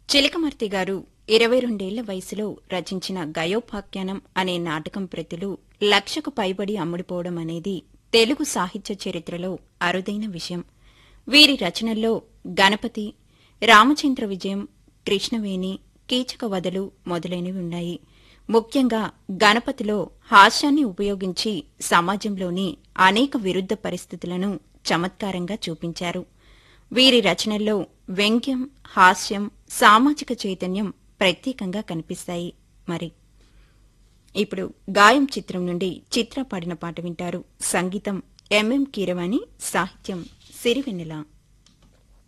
చిలకమర్తి గారు ఇరవై రెండేళ్ల వయసులో రచించిన గయోపాఖ్యానం అనే నాటకం ప్రతులు లక్షకు పైబడి అమ్ముడుపోవడం అనేది తెలుగు సాహిత్య చరిత్రలో అరుదైన విషయం వీరి రచనల్లో గణపతి రామచంద్ర విజయం కృష్ణవేణి కీచక వదలు మొదలైనవి ఉన్నాయి ముఖ్యంగా గణపతిలో హాస్యాన్ని ఉపయోగించి సమాజంలోని అనేక విరుద్ధ పరిస్థితులను చమత్కారంగా చూపించారు వీరి రచనల్లో వ్యంగ్యం హాస్యం సామాజిక చైతన్యం ప్రత్యేకంగా కనిపిస్తాయి మరి ఇప్పుడు గాయం చిత్రం నుండి చిత్ర పాడిన పాట వింటారు సంగీతం ఎంఎం కీరవాణి సాహిత్యం సిరివెన్నెల